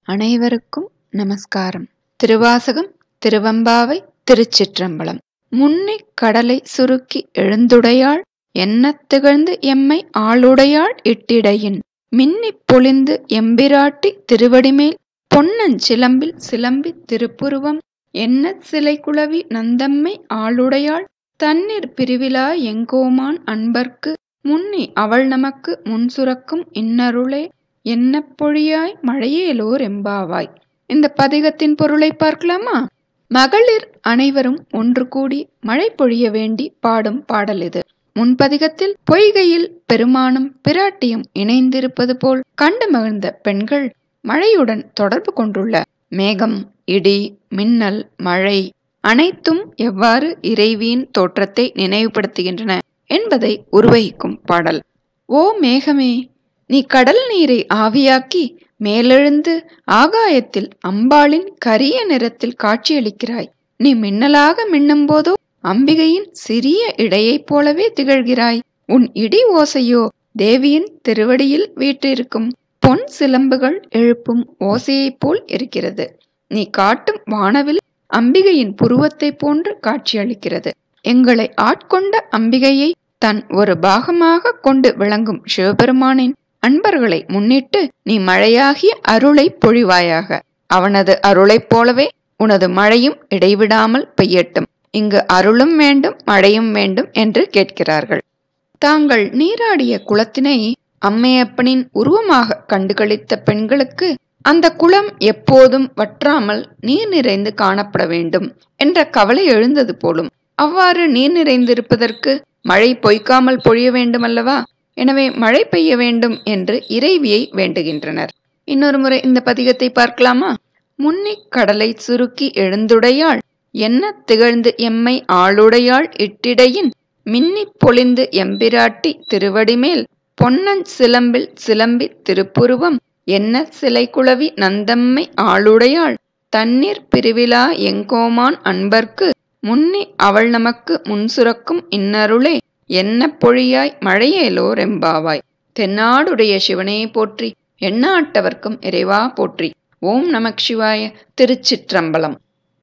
அனைவருக்கும் நமஸ்காரம் திருவாசகம் திருவம்பாவை திருச்சிற்றம்பலம் முன்னிக் கடலை சுருக்கி எழுந்துடையாள் எண்ணத் திகழ்ந்து எம்மை ஆளுடையாள் இட்டிடையின் மின்னிப் பொலிந்து எம்பிராட்டி திருவடிமேல் பொன்னஞ் சிலம்பில் சிலம்பித் திருப்புருவம் எண்ணச் சிலை குளவி நந்தம்மை ஆளுடையாள் தண்ணீர் பிரிவிலா எங்கோமான் அன்பர்க்கு முன்னி அவள் நமக்கு முன்சுரக்கும் இன்னருளே எண்ணப் பொழியாய் மழையேலோர் எம்பாவாய் இந்த பதிகத்தின் பொருளை பார்க்கலாமா மகளிர் அனைவரும் ஒன்று கூடி மழை பொழிய வேண்டி பாடும் பாடல் இது முன்பதிகத்தில் பொய்கையில் பெருமானும் பிராட்டியும் இணைந்திருப்பது போல் கண்டு மகிழ்ந்த பெண்கள் மழையுடன் தொடர்பு கொண்டுள்ள மேகம் இடி மின்னல் மழை அனைத்தும் எவ்வாறு இறைவியின் தோற்றத்தை நினைவுபடுத்துகின்றன என்பதை உருவகிக்கும் பாடல் ஓ மேகமே நீ கடல் நீரை ஆவியாக்கி மேலெழுந்து ஆகாயத்தில் அம்பாளின் கரிய நிறத்தில் காட்சியளிக்கிறாய் நீ மின்னலாக மின்னும் போதோ அம்பிகையின் சிறிய இடையைப் போலவே திகழ்கிறாய் உன் இடி ஓசையோ தேவியின் திருவடியில் வீற்றிருக்கும் பொன் சிலம்புகள் எழுப்பும் ஓசையைப் போல் இருக்கிறது நீ காட்டும் வானவில் அம்பிகையின் புருவத்தைப் போன்று காட்சியளிக்கிறது எங்களை ஆட்கொண்ட அம்பிகையை தன் ஒரு பாகமாக கொண்டு விளங்கும் சிவபெருமானின் அன்பர்களை முன்னிட்டு நீ மழையாகிய அருளை பொழிவாயாக அவனது அருளைப் போலவே உனது மழையும் இடைவிடாமல் பெய்யட்டும் இங்கு அருளும் வேண்டும் மழையும் வேண்டும் என்று கேட்கிறார்கள் தாங்கள் நீராடிய குளத்தினை அம்மையப்பனின் உருவமாக கண்டுகளித்த பெண்களுக்கு அந்த குளம் எப்போதும் வற்றாமல் நீர் நிறைந்து காணப்பட வேண்டும் என்ற கவலை எழுந்தது போலும் அவ்வாறு நீர் நிறைந்திருப்பதற்கு மழை பொய்க்காமல் பொழிய வேண்டுமல்லவா எனவே மழை பெய்ய வேண்டும் என்று இறைவியை வேண்டுகின்றனர் இன்னொரு முறை இந்த பதிகத்தை பார்க்கலாமா முன்னிக் கடலை சுருக்கி எழுந்துடையாள் என்ன திகழ்ந்து எம்மை ஆளுடையாள் இட்டிடையின் மின்னிப் பொலிந்து எம்பிராட்டி திருவடிமேல் பொன்னஞ் சிலம்பில் சிலம்பி திருப்புருவம் என்ன சிலை குளவி நந்தம்மை ஆளுடையாள் தண்ணீர் பிரிவிலா எங்கோமான் அன்பர்க்கு முன்னி அவள் நமக்கு முன்சுரக்கும் இன்னருளே என்ன பொழியாய் மழையேலோர் எம்பாவாய் தென்னாடுடைய சிவனே போற்றி எண்ணாட்டவர்க்கும் இறைவா போற்றி ஓம் நமக் சிவாய திருச்சிற்றம்பலம்